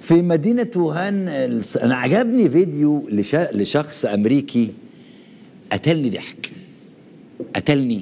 في مدينة ووهان الس- أنا عجبني فيديو لش- لشخص أمريكي قتلني ضحك قتلني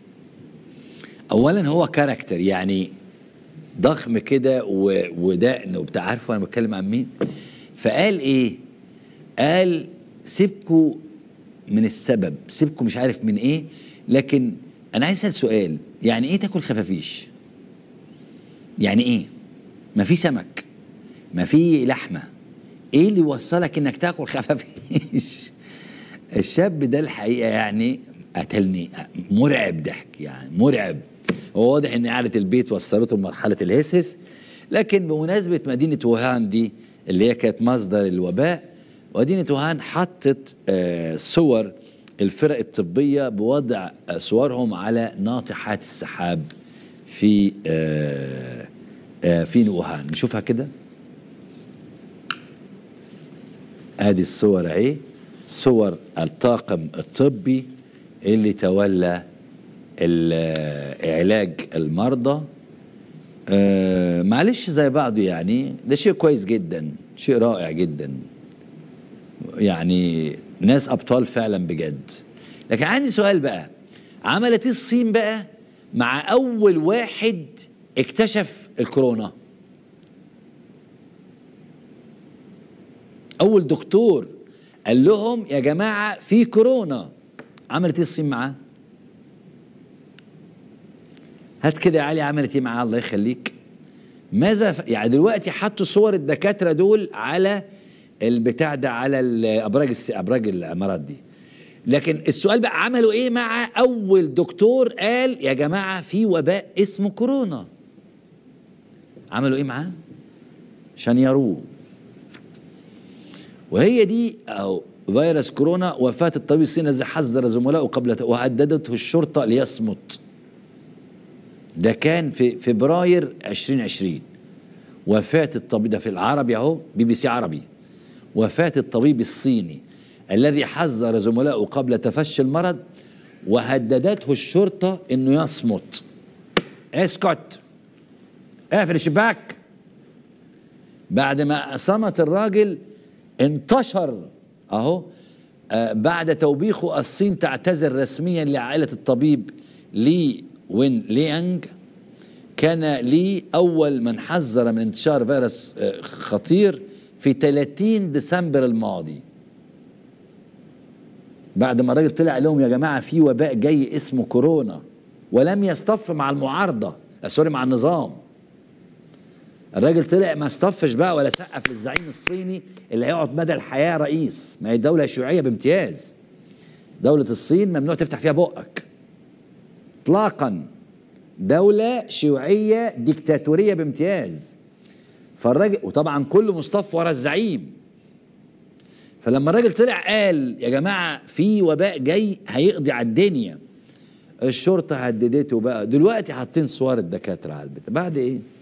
أولا هو كاركتر يعني ضخم كده و- ودقن وبتاع عارفه أنا بتكلم عن مين فقال إيه قال سيبكوا من السبب سيبكوا مش عارف من إيه لكن أنا عايز أسأل سؤال يعني إيه تاكل خفافيش يعني إيه ما في سمك ما في لحمه ايه اللي يوصلك انك تاكل خفافيش الشاب ده الحقيقه يعني قتلني مرعب ضحك يعني مرعب هو واضح ان قعده البيت وصلته لمرحله الهسهس لكن بمناسبه مدينه ووهان دي اللي هي كانت مصدر الوباء مدينه ووهان حطت آه، صور الفرق الطبيه بوضع آه، صورهم على ناطحات السحاب في آه، آه، في ووهان نشوفها كده ادي الصور اهي صور الطاقم الطبي اللي تولى ال- علاج المرضى آه معلش زي بعضه يعني ده شيء كويس جدا شيء رائع جدا يعني ناس ابطال فعلا بجد لكن عندي سؤال بقى عملت ايه الصين بقى مع اول واحد اكتشف الكورونا اول دكتور قال لهم يا جماعه في كورونا عملت ايه الصين معاه هات كده يا علي عملت ايه معاه الله يخليك ماذا ف... يعني دلوقتي حطوا صور الدكاتره دول على البتاع ده على الابراج الس... ابراج العمارات دي لكن السؤال بقى عملوا ايه مع اول دكتور قال يا جماعه في وباء اسمه كورونا عملوا ايه معاه عشان يروه وهي دي أو فيروس كورونا وفاة الطبيب الصيني الذي حذر زملائه قبل وهددته الشرطة ليصمت ده كان في فبراير 2020 وفاة الطبيب ده في العربي اهو بي بي سي عربي وفاة الطبيب الصيني الذي حذر زملائه قبل تفشي المرض وهددته الشرطة انه يصمت اسكت اقفل الشباك بعد ما صمت الراجل انتشر اهو آه بعد توبيخه الصين تعتذر رسميا لعائلة الطبيب لي وين ليانج كان لي أول من حذر من انتشار فيروس آه خطير في 30 ديسمبر الماضي بعد ما الراجل طلع لهم يا جماعة في وباء جاي اسمه كورونا ولم يصطف مع المعارضة آه سوري مع النظام الراجل طلع ما اصطفش بقى ولا سقف للزعيم الصيني اللي هيقعد مدى الحياه رئيس ما هي دوله شيوعيه بامتياز دوله الصين ممنوع تفتح فيها بقك اطلاقا دوله شيوعيه ديكتاتوريه بامتياز فالراجل وطبعا كله مصطف ورا الزعيم فلما الراجل طلع قال يا جماعه في وباء جاي هيقضي على الدنيا الشرطه هددته بقى دلوقتي حاطين صور الدكاتره على البيت بعد ايه